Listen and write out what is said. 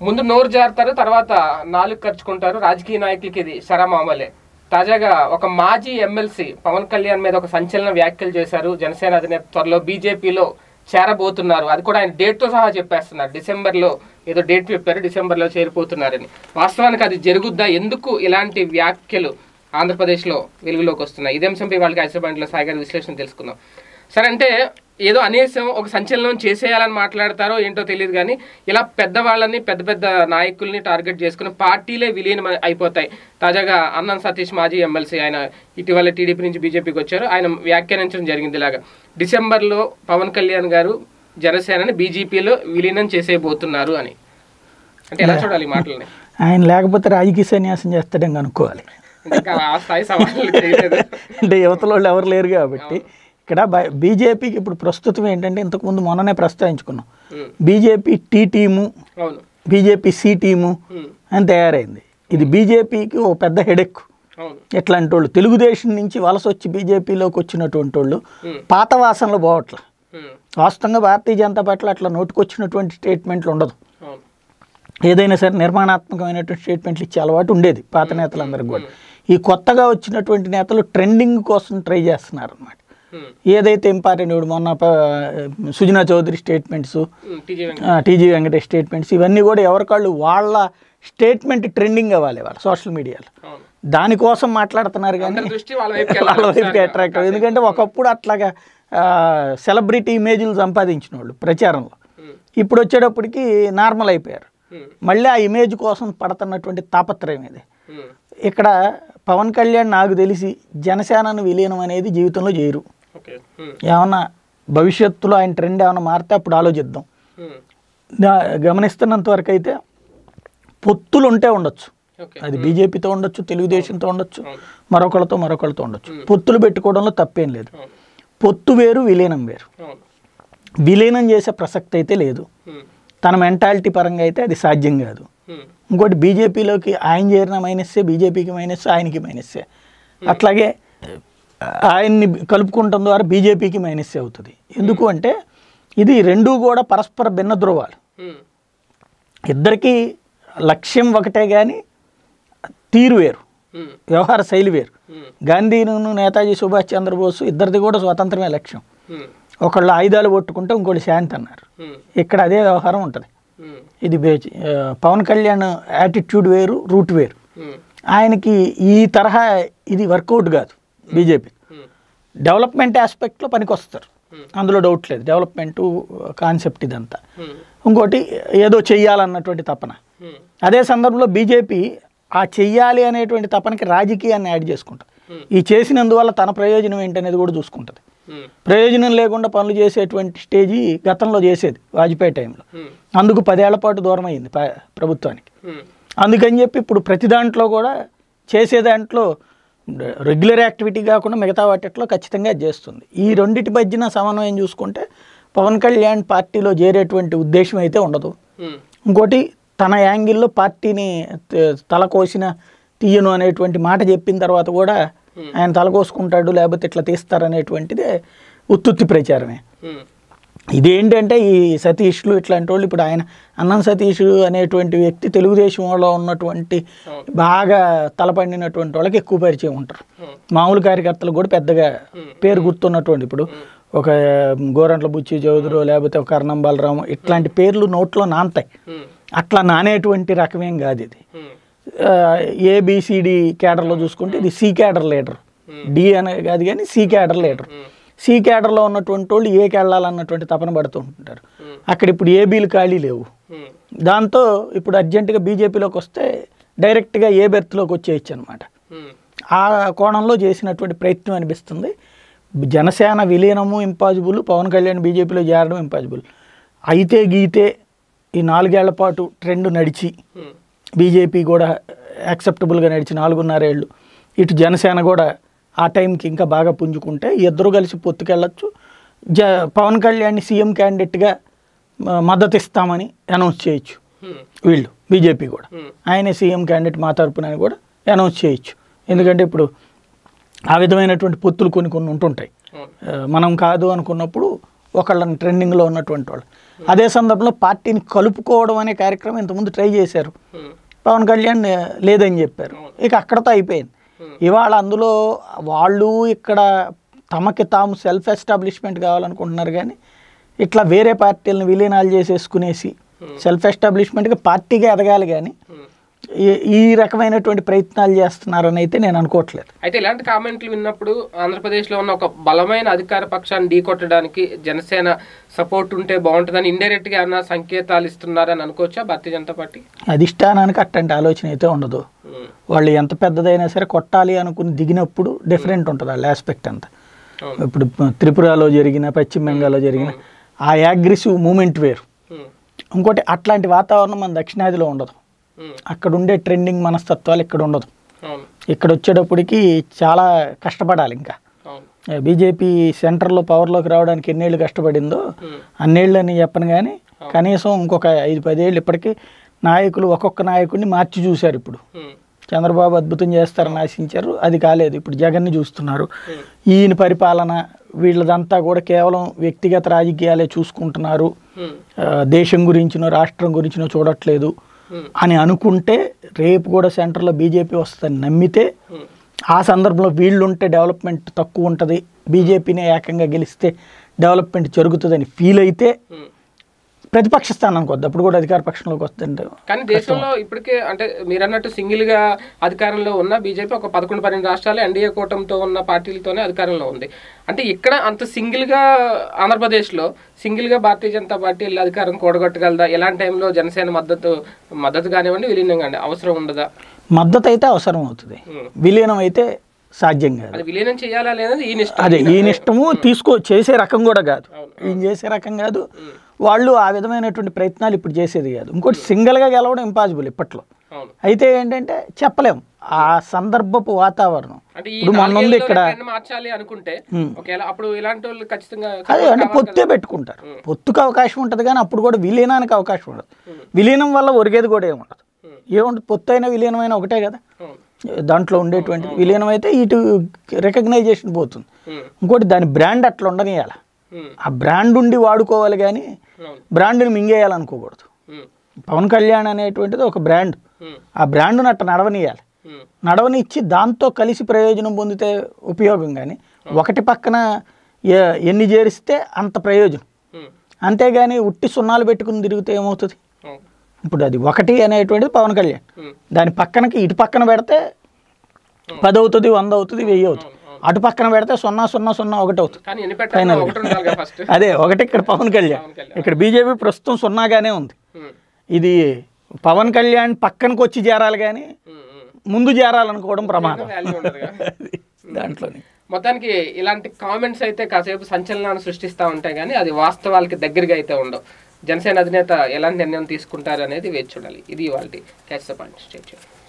ముందు నోరు జారుతారు తర్వాత నాలుగు ఖర్చుకుంటారు రాజకీయ నాయకులకి ఇది శరమామలే తాజాగా ఒక మాజీ ఎమ్మెల్సీ పవన్ కళ్యాణ్ మీద ఒక సంచలన వ్యాఖ్యలు చేశారు జనసేన అధినేత త్వరలో బీజేపీలో చేరబోతున్నారు అది కూడా ఆయన డేట్ తో సహా చెప్పేస్తున్నారు డిసెంబర్ లో ఏదో డేట్ చెప్పారు డిసెంబర్ లో చేరిపోతున్నారని వాస్తవానికి అది జరుగుద్దా ఎందుకు ఇలాంటి వ్యాఖ్యలు ఆంధ్రప్రదేశ్ లో వెలుగులోకి వస్తున్నాయి ఇదే అంశంపై వాళ్ళకి హైదరాబాద్ లో సాయి గారి విశ్లేషణ తెలుసుకుందాం సరే అంటే ఏదో అనేసం ఒక సంచలనం చేసేయాలని మాట్లాడతారో ఏంటో తెలియదు కానీ ఇలా పెద్దవాళ్ళని పెద్ద పెద్ద నాయకుల్ని టార్గెట్ చేసుకుని పార్టీలే విలీనం అయిపోతాయి తాజాగా అన్నం సతీష్ మాజీ ఎమ్మెల్సీ ఆయన ఇటీవల టీడీపీ నుంచి బీజేపీకి వచ్చారు ఆయన వ్యాఖ్యానించడం జరిగింది ఇలాగా డిసెంబర్లో పవన్ కళ్యాణ్ గారు జనసేనని బీజేపీలో విలీనం చేసేయబోతున్నారు అని అంటే ఎలా చూడాలి ఈ మాటలని ఆయన లేకపోతే రాజకీయ సన్యాసం చేస్తాడని అనుకోవాలి అంటే ఇంకా ఆ స్థాయి సవాళ్ళు చేయలేదు అంటే యువతల వాళ్ళు ఎవరు లేరు కాబట్టి ఇక్కడ బీజేపీకి ఇప్పుడు ప్రస్తుతం ఏంటంటే ఇంతకుముందు మొన్ననే ప్రస్తావించుకున్నాం ఉమ్, బీజేపీ టీ టీము అవును బీజేపీ సి టీము ఉమ్, అని తయారైంది ఇది బీజేపీకి ఒక పెద్ద హెడెక్ అవును ఎట్లాంటి వాళ్ళు తెలుగుదేశం నుంచి వలస వచ్చి బీజేపీలోకి వచ్చినటువంటి వాళ్ళు ఉమ్, పాత వాసనలు పోవట్ల ఉమ్, వాస్తవంగా భారతీయ జనతా పార్టీలో అట్లా నోటుకొచ్చినటువంటి స్టేట్మెంట్లు ఉండదు అవును ఏదైనా సరే నిర్మాణాత్మకమైనటువంటి స్టేట్మెంట్లు ఇచ్చే అలవాటు ఉండేది పాత నేతలందరికీ కూడా ఈ కొత్తగా వచ్చినటువంటి నేతలు ట్రెండింగ్ కోసం ట్రై చేస్తున్నారు అనమాట ఉమ్, ఏదైతే ఇంపార్టెంట్ ఇప్పుడు మొన్న ప- సుజనా చౌదరి స్టేట్మెంట్స్ ఉమ్, TG Venkata TG Venkatesh statements ఇవన్నీ కూడా ఎవరికాళ్ళు వాళ్ళ స్టేట్మెంట్ ట్రెండింగ్ అవ్వాలి వాళ్ళ సోషల్ మీడియాలో అవును దానికోసం మాట్లాడుతున్నారు కానీ అందరి దృష్టి వాళ్ళ వైపుకి వాళ్ళ వెళ్ళాలి వైపుకి అట్రాక్ట్ ఎందుకంటే ఒకప్పుడు అట్లాగా సెలబ్రిటీ ఇమేజ్లు సంపాదించిన వాళ్ళు ప్రచారంలో ఉమ్, ఇప్పుడు వచ్చేటప్పటికి నార్మల్ అయిపోయారు ఉమ్, మళ్ళీ ఆ ఇమేజ్ కోసం పడుతున్నటువంటి తాపత్రయం ఇది ఉమ్, ఇక్కడ పవన్ కళ్యాణ్ నాకు తెలిసి జనసేనను విలీనం అనేది జీవితంలో చేయరు ఓకే ఉమ్, ఏమన్నా భవిష్యత్తులో ఆయన ట్రెండ్ ఏమైనా మారితే అప్పుడు ఆలోచిద్దాం ఉమ్, నా గమనిస్తున్నంత వరకు అయితే పొత్తులు ఉంటే ఉండొచ్చు ఓకే అది బీజేపీతో ఉండొచ్చు తెలుగుదేశంతో ఉండొచ్చు అవును మరొకళ్ళతో మరొకళ్ళతో ఉండొచ్చు పొత్తులు పెట్టుకోవడంలో తప్పేం లేదు అవును పొత్తు వేరు విలీనం వేరు అవును విలీనం చేసే ప్రసక్తి అయితే లేదు ఉమ్, తన మెంటాలిటీ పరంగా అయితే అది సాధ్యం కాదు ఉమ్, ఇంకోటి బీజేపీలోకి ఆయన చేరిన మైనస్సే బీజేపీకి మైనస్ ఆయనకి మైనస్సే అట్లాగే ఆయన్ని కలుపుకుంటం ద్వారా బీజేపీకి మైనస్సే అవుతుంది ఎందుకు అంటే ఇది రెండూ కూడా పరస్పర భిన్న ధృవాలు ఉమ్, ఇద్దరికీ లక్ష్యం ఒకటే కానీ తీరు వేరు ఉమ్, వ్యవహార శైలి వేరు ఉమ్, గాంధీను నేతాజీ సుభాష్ చంద్రబోస్ ఇద్దరిది కూడా స్వాతంత్రమే లక్ష్యం ఉమ్, ఒకళ్ళు ఆయుధాలు పట్టుకుంటే ఇంకోళ్ళు శాంతి అన్నారు ఉమ్, ఇక్కడ అదే వ్యవహారం ఉంటుంది ఉమ్, ఇది బే- ఆ, పవన్ కళ్యాణ్ యాటిట్యూడ్ వేరు రూట్ వేరు ఉమ్, ఆయనకి ఈ తరహా ఇది వర్కౌట్ కాదు బీజేపీ ఉమ్, డెవలప్మెంట్ ఆస్పెక్ట్లో పనికొస్తారు అందులో డౌట్ లేదు డెవలప్మెంట్ కాన్సెప్ట్ ఇదంతా ఉమ్, ఇంకోటి ఏదో చెయ్యాలన్నటువంటి తపన ఉమ్, అదే సందర్భంలో బీజేపీ ఆ చెయ్యాలి అనేటువంటి తపనకి రాజకీయాన్ని యాడ్ చేసుకుంటుంది Hmm. ఈ చేసినందువల్ల తన ప్రయోజనం ఏంటనేది కూడా చూసుకుంటుంది ఉమ్, ప్రయోజనం లేకుండా పనులు చేసేటువంటి స్టేజీ గతంలో చేసేది వాజ్పేయి టైంలో ఉమ్, అందుకు పదేళ్ల పాటు దూరం అయింది ప- ప్రభుత్వానికి ఉమ్, అందుకని చెప్పి ఇప్పుడు ప్రతి దాంట్లో కూడా చేసే దాంట్లో రెగ్యులర్ యాక్టివిటీ కాకుండా మిగతా వాటిట్లో ఖచ్చితంగా అది చేస్తుంది ఈ రెండిటి మధ్యన సమన్వయం చూసుకుంటే పవన్ కళ్యాణ్ పార్టీలో చేరేటువంటి ఉద్దేశం అయితే ఉండదు ఉమ్, ఇంకోటి తన యాంగిల్లో పార్టీని త- తల కోసిన తీయను అనేటువంటి మాట చెప్పిన తర్వాత కూడా ఆయన తల కోసుకుంటాడు లేకపోతే ఇట్లా తీస్తారనేటువంటిదే ఉత్తుత్తి ప్రచారమే ఉమ్, ఇదేంటంటే ఈ సతీష్లు ఇట్లాంటి వాళ్ళు ఇప్పుడు ఆయన అన్నం సతీష్ అనేటువంటి వ్యక్తి తెలుగుదేశంలో ఉన్నటువంటి బాగా తలపండినటువంటి వాళ్ళకి ఎక్కువ పరిచయం ఉంటారు ఉమ్, మామూలు కార్యకర్తలు కూడా పెద్దగా పేరు గుర్తున్నటువంటి ఇప్పుడు ఒక గోరంట్ల బుచ్చి చౌదరు లేకపోతే ఒక కర్ణం బలరాము ఇట్లాంటి పేర్లు నోట్లో నానతాయి ఉమ్, అట్లా నానేటువంటి రకమేం కాదు ఇది ఉమ్, ఏబిసిడి క్యాడర్లో చూసుకుంటే ఇది సి క్యాడర్ లీడర్ డి అనే కాదు కానీ సి క్యాడర్ లీడర్ సి క్యాడర్లో ఉన్నటువంటి వాళ్ళు ఏకి వెళ్ళాలన్నటువంటి తపన పడుతూ ఉంటారు అక్కడ ఇప్పుడు ఏబీలు ఖాళీ లేవు ఉమ్, దాంతో ఇప్పుడు అర్జెంటుగా బీజేపీలోకి వస్తే డైరెక్ట్గా ఏ బెర్త్లోకి వచ్చేయచ్చు అనమాట ఉమ్, ఆ కోణంలో చేసినటువంటి ప్రయత్నం అనిపిస్తుంది జనసేన విలీనము ఇంపాసిబుల్ పవన్ కళ్యాణ్ బీజేపీలో చేరడం ఇంపాసిబుల్ అయితే గీతే ఈ నాలుగేళ్ల పాటు ట్రెండ్ నడిచి ఉమ్, బీజేపీ కూడా యాక్సెప్టబుల్గా నడిచి నాలుగున్నరేళ్ళు ఇటు జనసేన కూడా ఆ టైంకి ఇంకా బాగా పుంజుకుంటే ఇద్దరు కలిసి పొత్తుకెళ్ళచ్చు జ పవన్ కళ్యాణ్ని సీఎం క్యాండిడేట్గా మ- మద్దతు ఇస్తామని అనౌన్స్ చేయొచ్చు ఉమ్, వీళ్ళు బీజేపీ కూడా ఉమ్, ఆయనే సీఎం క్యాండిడేట్ మా తరపున అని కూడా అనౌన్స్ చేయొచ్చు ఎందుకంటే ఇప్పుడు ఆ విధమైనటువంటి పొత్తులు కొన్ని కొన్ని ఉంటుంటాయి అవును ఆ, మనం కాదు అనుకున్నప్పుడు ఒకళ్ళని ట్రెండింగ్లో ఉన్నటువంటి వాళ్ళు అదే సందర్భంలో పార్టీని కలుపుకోవడం అనే కార్యక్రమం ఇంతకుముందు ట్రై చేశారు ఉమ్, పవన్ కళ్యాణ్ ఆ, లేదని చెప్పారు ఇక అక్కడతో అయిపోయింది ఇవాళ అందులో వాళ్ళు ఇక్కడ తమకి తాము సెల్ఫ్ ఎస్టాబ్లిష్మెంట్ కావాలనుకుంటున్నారు కానీ ఇట్లా వేరే పార్టీలను విలీనాలు చేసేసుకునేసి సెల్ఫ్ ఎస్టాబ్లిష్మెంట్గా పార్టీగా ఎదగాలి కానీ ఉమ్. ఈ- ఈ రకమైనటువంటి ప్రయత్నాలు చేస్తున్నారని అయితే నేను అనుకోవట్లేదు అయితే ఇలాంటి కామెంట్లు విన్నప్పుడు ఆంధ్రప్రదేశ్లో ఉన్న ఒక బలమైన అధికార పక్షాన్ని ఢీకొట్టడానికి జనసేన సపోర్ట్ ఉంటే బాగుంటుందని ఇండైరెక్ట్ గా ఏమన్నా సంకేతాలు ఇస్తున్నారని అనుకోవచ్చా భారతీయ జనతా పార్టీ అధిష్టానానికి అట్టంటి ఆలోచన అయితే ఉండదు ఉమ్, వాళ్ళు ఎంత పెద్దదైనా సరే కొట్టాలి అనుకుని దిగినప్పుడు డిఫరెంట్ ఉంటుంది వాళ్ళ ఆస్పెక్ట్ అంతా అవును ఇప్పుడు త్రిపురలో జరిగిన పశ్చిమ బెంగాల్లో జరిగిన ఆ అగ్రెసివ్ మూమెంట్ వేరు ఉమ్, ఇంకోటి అట్లాంటి వాతావరణం మన దక్షిణాదిలో ఉండదు ఉమ్, అక్కడ ఉండే ట్రెండింగ్ మనస్తత్వాలు ఇక్కడ ఉండదు అవును ఇక్కడ వచ్చేటప్పటికి చాలా కష్టపడాలి ఇంకా అవును బీజేపీ సెంటర్లో పవర్లోకి రావడానికి ఎన్నేళ్ళు కష్టపడిందో ఉమ్, అన్నేళ్ళు అని చెప్పను కానీ కనీసం ఇంకొక ఐదు పదేళ్ళు ఇప్పటికీ నాయకులు ఒక్కొక్క నాయకుడిని మార్చి చూశారు ఇప్పుడు ఉమ్, చంద్రబాబు అద్భుతం చేస్తారని ఆశించారు అది కాలేదు ఇప్పుడు జగన్ని చూస్తున్నారు ఈయన పరిపాలన వీళ్ళదంతా కూడా కేవలం వ్యక్తిగత రాజకీయాలే చూసుకుంటున్నారు ఉమ్, ఆ, దేశం గురించినో రాష్ట్రం గురించినో చూడట్లేదు ఉమ్, అని అనుకుంటే రేపు కూడా సెంటర్లో బీజేపీ వస్తుందని నమ్మితే ఉమ్, ఆ సందర్భంలో వీళ్ళుంటే డెవలప్మెంట్ తక్కువ ఉంటుంది బీజేపీనే ఏకంగా గెలిస్తే డెవలప్మెంట్ జరుగుతుందని ఫీల్ అయితే ఉమ్. ప్రతిపక్ష స్థానానికి వద్దు అప్పుడు కూడా అధికార పక్షంలోకి వస్తుంటే కానీ దేశంలో ఇప్పటికే అంటే మీరు అన్నట్టు సింగిల్ గా అధికారంలో ఉన్న బీజేపీ ఒక పదకొండు పన్నెండు రాష్ట్రాలు ఎన్డీఏ కూటమితో ఉన్న పార్టీలతోనే అధికారంలో ఉంది అంటే ఇక్కడ అంత సింగిల్ గా ఆంధ్రప్రదేశ్ లో సింగిల్ గా భారతీయ జనతా పార్టీ వెళ్ళి అధికారం కూడగొట్టగలదా ఎలాంటి టైంలో జనసేన మద్దతు మద్దతు కానివ్వండి విలీనం కానివ్వండి అవసరం ఉండదా మద్దతు అయితే అవసరం అవుతుంది ఉమ్. విలీనం అయితే సాధ్యం కాదు అది విలీనం చేయాలా లేనది ఈ నిష్ట అదే ఈయన ఇష్టము తీసుకో చేసే రకం కూడా కాదు అవును. ఈయన చేసే రకం కాదు వాళ్ళు ఆ విధమైనటువంటి ప్రయత్నాలు ఇప్పుడు చేసేది కాదు ఇంకోటి సింగిల్గా గెలవడం ఇంపాసిబుల్ ఇప్పట్లో అవును అయితే ఏంటంటే చెప్పలేం ఆ సందర్భపు వాతావరణం అంటే ఈ ఇప్పుడు మొన్న ఉంది నాలుగేళ్లలో ఇక్కడ trend మార్చాలి అనుకుంటే ఒకవేళ అప్పుడు ఇలాంటి వాళ్ళు ఖచ్చితంగా అదే అంటే పొత్తే పెట్టుకుంటారు పొత్తుకు అవకాశం ఉంటుంది కానీ అప్పుడు కూడా విలీనానికి అవకాశం ఉండదు విలీనం వల్ల ఒరిగేది కూడా ఏముండదు ఏముండదు పొత్తు అయినా విలీనమైన ఒకటే కదా అవును. దాంట్లో ఉండేటువంటి విలీనం అయితే ఇటు రికగ్నైజేషన్ పోతుంది ఉమ్, ఇంకోటి దాని బ్రాండ్ అట్లా ఉండనియాల ఉమ్, ఆ బ్రాండ్ ఉండి వాడుకోవాలి కానీ అవును బ్రాండ్ని మింగేయాలనుకోకూడదు ఉమ్, పవన్ కళ్యాణ్ అనేటువంటిది ఒక బ్రాండ్ ఉమ్, ఆ బ్రాండ్ను అట్ట నడవనియాలి ఉమ్, నడవనిచ్చి దాంతో కలిసి ప్రయోజనం పొందితే ఉపయోగం కానీ ఒకటి పక్కన ఎ- ఎన్ని చేరిస్తే అంత ప్రయోజనం ఉమ్, అంతేగాని ఉట్టి సున్నాలు పెట్టుకుని తిరిగితే ఏమవుతుంది అవును ఇప్పుడు అది ఒకటి అనేటువంటిది పవన్ కళ్యాణ్ ఉమ్, దాని పక్కనకి ఇటు పక్కన పెడితే పది అవుతుంది వంద అవుతుంది వెయ్యి అవుతుంది అటు పక్కన పెడితే సున్నా సున్నా సున్నా ఒకటి అవుతుంది కానీ ఎన్ని పెట్టాలి ఒకటి ఉండాలి ఫస్ట్ అదే ఒకటి ఇక్కడ పవన్ కళ్యాణ్ పవన్ కళ్యాణ్. ఇక్కడ బీజేపీ ప్రస్తుతం సున్నాగానే ఉంది ఇది పవన్ కళ్యాణ్ పక్కనకి వచ్చి చేరాలి కానీ ముందు చేరాలనుకోవడం ప్రమాదం వాల్యూ ఉండదు కదా. అది దాంట్లోని మొత్తానికి ఇలాంటి కామెంట్స్ అయితే కాసేపు సంచలనాన్ని సృష్టిస్తూ ఉంటాయి కానీ అది వాస్తవాలకి దగ్గరగా అయితే ఉండవు జనసేన అధినేత ఎలాంటి నిర్ణయం తీసుకుంటారు అనేది వేచి చూడాలి ఇది వాళ్ళ క్యాచ్ ద పాయింట్ స్టేట్